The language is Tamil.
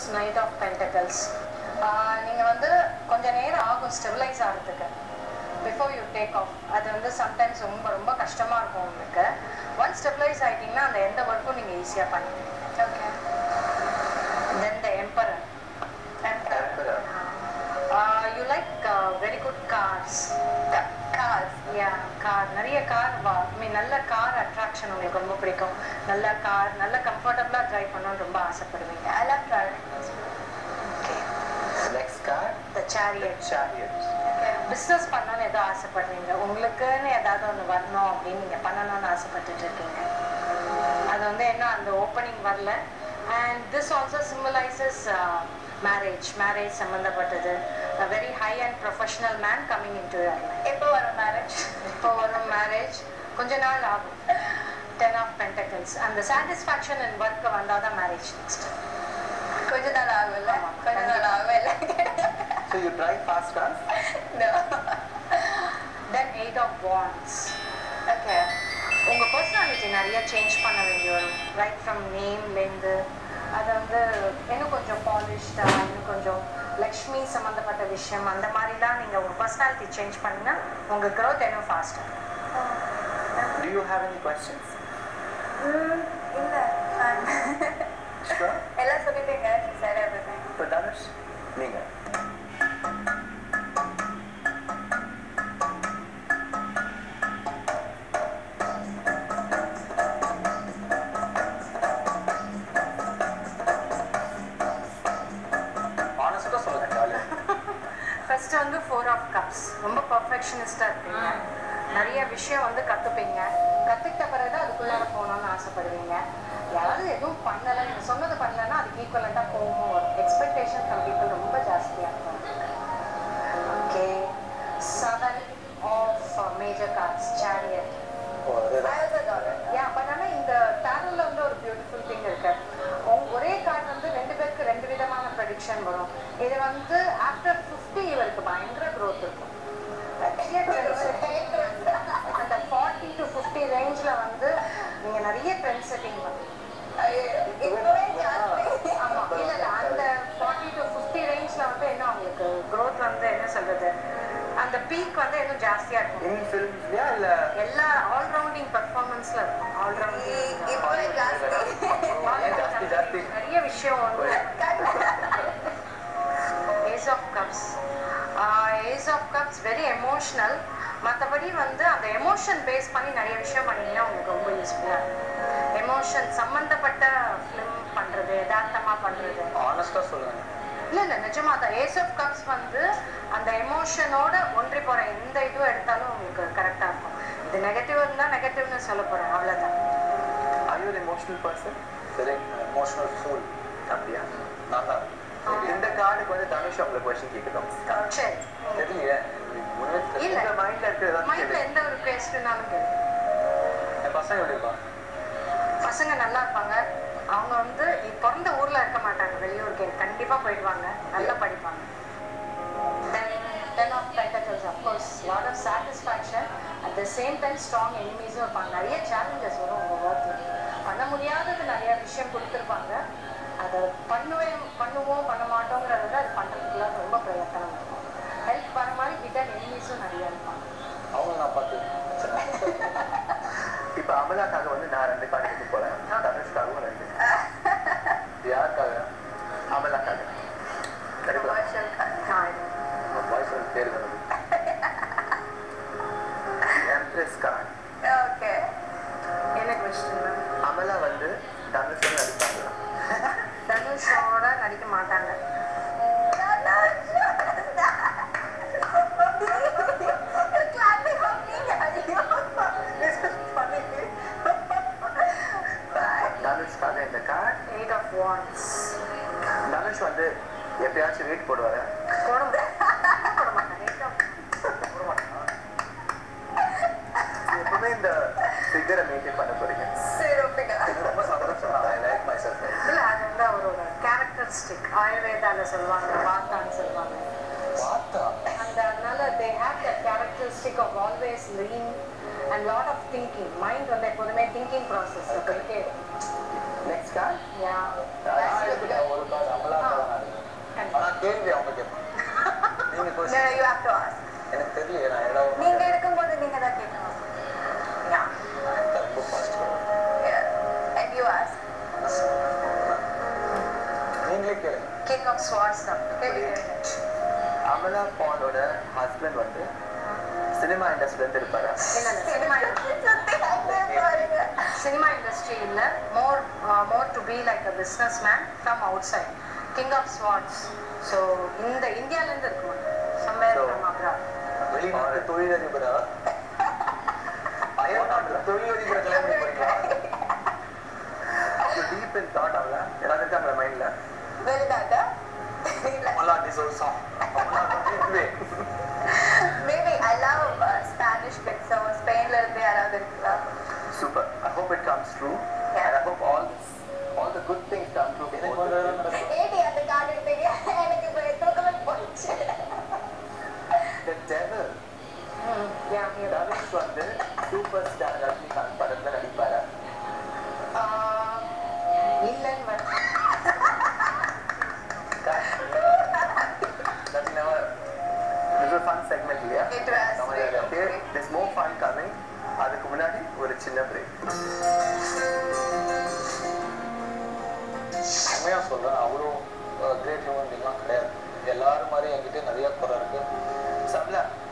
நைட் ஆஃப் பென்டக்கல்ஸ் நீங்கள் வந்து கொஞ்சம் நேரம் ஆகும் ஸ்டெபிளைஸ் ஆகிறதுக்கு பிஃபோர் யூ டேக் ஆஃப் அது வந்து சம்டைம்ஸ் ரொம்ப ரொம்ப கஷ்டமாக இருக்கும் உங்களுக்கு ஒன்ஸ் ஸ்டெபிளைஸ் ஆகிட்டிங்கன்னா அந்த எந்த ஒர்க்கும் நீங்கள் ஈஸியாக பண்ணுவீங்க okay then the emperor Emperor. You like very good cars cars yeah car நிறைய கார் வா மீன் நல்ல கார் அட்ராக்ஷன் உங்களுக்கு ரொம்ப பிடிக்கும் நல்ல கார் நல்ல கம்ஃபர்டபுளாக ட்ரைவ் பண்ணணும்னு ரொம்ப ஆசைப்படுவீங்க I love driving Next card. The chariot Chariot. Business பண்ணணும்னு ஏதோ ஆசைப்படுறீங்க உங்களுக்குன்னு ஏதாவது ஒன்று வரணும் அப்படின்னு நீங்கள் பண்ணணும்னு ஆசைப்பட்டுட்டு இருக்கீங்க அது வந்து என்ன அந்த ஓப்பனிங் வரல and this also simplifies marriage marriage சம்மந்தப்பட்டது very high and professional man coming into your life எப்போ வரும் மேரேஜ் இப்போ வரும் மேரேஜ் கொஞ்ச நாள் ஆகும் டென் ஆஃப் பென்டக்கல்ஸ் அந்த சாட்டிஸ்ஃபேக்ஷன் அண்ட் ஒர்க்கு வந்தால் தான் மேரேஜ் நெக்ஸ்ட் கொஞ்ச நாள் ஆகும்ல ஆமா, கொஞ்ச நாள் ஆகும் So you drive fast cars? Then eight of wands okay உங்கள் பர்சனாலிட்டி நிறைய சேஞ்ச் பண்ண வேண்டி வரும் ரைட் ஃப்ரம் நேம்லேருந்து அதை வந்து இன்னும் கொஞ்சம் பாலிஷ்டாக இன்னும் கொஞ்சம் லக்ஷ்மி சம்மந்தப்பட்ட விஷயம் அந்த மாதிரிலாம் நீங்கள் உங்கள் பர்சனாலிட்டி சேஞ்ச் பண்ணிங்கன்னா உங்கள் growth இன்னும் ஃபாஸ்ட்டாக Do you have any questions? இல்ல fine. Sure. எல்லாம் சொல்லிட்டீங்க சரி everything. இப்போ தனுஷ் நீங்க ஆனஸ்டாக சொல்லுங்க ஜாலியாக ஃபர்ஸ்ட் வந்து ஃபோர் ஆஃப் கப்ஸ் ரொம்ப பர்ஃபெக்ஷனிஸ்டாக இருப்பீங்க நிறைய விஷயம் வந்து கற்றுப்பீங்க கற்றுக்கிட்ட பிறகு அதுக்குள்ளார போகணும்னு ஆசைப்படுவீங்க யாராவது எதுவும் பண்ணலை நீங்கள் சொன்னது பண்ணலைன்னா அதுக்கு ஈக்குவலண்ட்டாக போகவும் வரும் எக்ஸ்பெக்டேஷன் ஃப்ரம் பீப்புள் ரொம்ப ஜாஸ்தியாக இருக்கும் ஓகே சதன் ஆஃப் மேஜர் கார்ட்ஸ் சேரியட் ஓ அதுதான் I also got it. Yeah but ஆனால் இந்த டேரல்ல வந்து ஒரு பியூட்டிஃபுல் திங் இருக்கு உங்க- ஒரே கார்டு வந்து ரெண்டு பேருக்கு ரெண்டு விதமான ப்ரெடிக்ஷன் வரும் இது வந்து ஆஃப்டர் ஃபிஃப்டி இவருக்கு பயங்கர growth இருக்கும் நிறைய trends இருக்கு. அந்த ஃபார்ட்டி டு ஃபிஃப்டி ரேஞ்சில் வந்து நீங்க நிறைய ட்ரெண்ட் செட்டிங் பண்ணுவீங்க ஐயோ, இப்பவே ஜாஸ்தி. ஆமா இல்ல இல்ல அந்த ஃபார்ட்டி டு ஃபிஃப்டி ரேஞ்சில் வந்து என்ன உங்களுக்கு growth வந்து என்ன சொல்றது அந்த பீக் வந்து இன்னும் ஜாஸ்தியா இருக்கும் இன் ஃபிலிம்ஸ்லையா இல்லை எல்லா ஆல்ரவுண்டிங் பர்ஃபார்மன்ஸ்ல இருக்கும் இ- ஆல்ரவுண்டிங் இப்பவே ஜாஸ்தி. ஜாஸ்தி ஜாஸ்தி நிறைய விஷயம் வந்து ace of cups ace of cups very emotional மற்றபடி வந்து அந்த எமோஷன் பேஸ் பண்ணி நிறைய விஷயம் பண்ணீங்கன்னா உங்களுக்கு ரொம்ப யூஸ்ஃபுல்லாக இருக்கும் எமோஷன் சம்மந்தப்பட்ட ஃபிலிம் பண்ணுறது யதார்த்தமாக பண்ணுறது ஆனஸ்டாக சொல்லுங்க இல்லை இல்லை நிஜமா தான் ஏஸ் ஆஃப் கப்ஸ் வந்து அந்த எமோஷனோட ஒன்றி போகிற எந்த இதுவும் எடுத்தாலும் உங்களுக்கு கரெக்டாக இருக்கும் இது நெகட்டிவ் இருந்தால் நெகட்டிவ்னு சொல்ல போகிறேன் அவ்வளோதான் Are you an emotional person? சரி எமோஷனல் ஃபூல் அப்படியா நான் தான் இந்த கார்டுக்கு வந்து தனுஷ் உங்களை கொஸ்டின் கேட்கணும் சரி தெரியலையே இல்ல. இந்த மைண்ட்ல இருக்கிறதா மைண்டில் எந்த ஒரு பேஸ்ட்னாலும் கேளு என் பசங்க எப்படி இருப்பான் பசங்க நல்லா இருப்பாங்க அவங்க வந்து இ- பிறந்த ஊர்ல இருக்க மாட்டாங்க வெளியூருக்கு கண்டிப்பா போயிடுவாங்க நல்லா படிப்பாங்க ten of pentacles of course lot of satisfaction at the same time strong எனிமீஸும் இருப்பாங்க நிறைய சேலஞ்சஸ் வரும் உங்கள் ஒர்க்கில் பண்ண முடியாதது நிறைய விஷயம் கொடுத்துருப்பாங்க அதை பண்ணுவேன் பண்ணுவோம் பண்ண மாட்டோங்கிறத விட அது பண்ணுறதுக்குள்ள ரொம்ப பிரயத்தனம் இருக்கும் ஹெல்ப் வர மாதிரி ஹிடன் எனிமீஸும் நிறைய இருப்பாங்க அவங்க நான் பார்த்து இப்போ அமலாக்காக வந்து நான் ரெண்டு கார்டு எடுத்து போறேன் தனுஷ்காகவும் ரெண்டு இது யாருக்காக அமலாக்காக எடுக்கலாம் Commercial car. நான் இது வாய்ஸ் வந்து பேர் வருது எம்ப்ரெஸ் கார்டு Okay. என்ன கொஸ்டின் மேம் அமலா வந்து தனுஷோட நடிப்பாங்களா தனுஷோட நடிக்க மாட்டாங்க Clapping for me, ஐயோ. This is funny. Bye. தனுஷ்காக இந்த card eight of wands Dhanush வந்து எப்பயாச்சும் வெயிட் போடுவாரு போட மாட்டேன் போட மாட்டேன் எயிட் ஆஃப் போட மாட்டானா? எப்பவுமே இந்த ஃபிகரை மெயின்டைன் பண்ண போறீங்க Zero figure. எனக்கு ரொம்ப சந்தோஷம் ஐ லைக் மை செல்ஃப் இல்லை அது வந்து அவரோட கேரக்டரிஸ்டிக் ஆயுர்வேதால சொல்லுவாங்க வாத்தான்னு சொல்லுவாங்க பார்த்தா அந்த அதனால they have the characteristic of always lean and lot of thinking mind வந்து எப்போதுமே திங்கிங் ப்ராசஸ் போயிட்டே இருக்கும் நெக்ஸ்ட் கார்டு யா ஒரு கார்டு அமலா கேள்வி அவங்க கேட்பாங்க நீங்க No, question. you have to ask. எனக்கு தெரியல நான் இடம் நீங்க எடுக்கும்போது நீங்க தான் கேட்கணும் Yeah. ரொம்ப fast Yeah. And you ask. நீங்களே கேளுங்க கிங் ஆஃப் ஸ்வாட்ஸ் தான் கேள்வி கேளுங்க. அமலா பாண்டோட ஹஸ்பண்ட் வந்து சினிமா இண்டஸ்ட்ரியில இருப்பாரு இல்ல இல்ல சினிமா சுத்தி அங்கே பாருங்க. சினிமா இண்டஸ்ட்ரி இல்ல more more to be like a business man from outside king of swords so இந்த இந்தியால இருந்து இருக்கும் சம்மேர் So- ஃப்ரம் அப்ராட் வெளிநாட்டு தொழிலதிபரா அயல்நாட்டுல தொழிலதிபரை கல்யாணம் பண்ணி போறீங்களா டீப் இன் தாட் ஆகல ஏதாவது இருக்காங்களா மைண்ட்ல வெளிநாட்டா? இல்ல. அமலா டிசோசா அமலா இதுவே Maybe I love uh, Spanish kids, so Spainல இருந்து யாராவது இருக்கா? Super I hope it comes true Yeah. I hope all all the good things come true எனக்கு வந்து ஏடி அந்த கார்டு எடுத்தீங்க? எனக்கு இப்ப தூக்கமே போச்சு. the devil தனுஷ் வந்து சூப்பர் ஸ்டார் ரஜினிகாந்த் படத்துல நடிப்பாரு இல்லைன்னு வர That's never. This is a fun segment இல்லையா It was நம்ம really okay, great. there's more fun coming. அதுக்கு முன்னாடி ஒரு சின்ன பிரேக் உண்மையாக சொல்கிறேன் அவ்வளோ கிரேட் ஹியூமன் பீங்லாம் கிடையாது எல்லாரும் மாதிரி என்கிட்ட நிறைய குறை இருக்கு சம்லா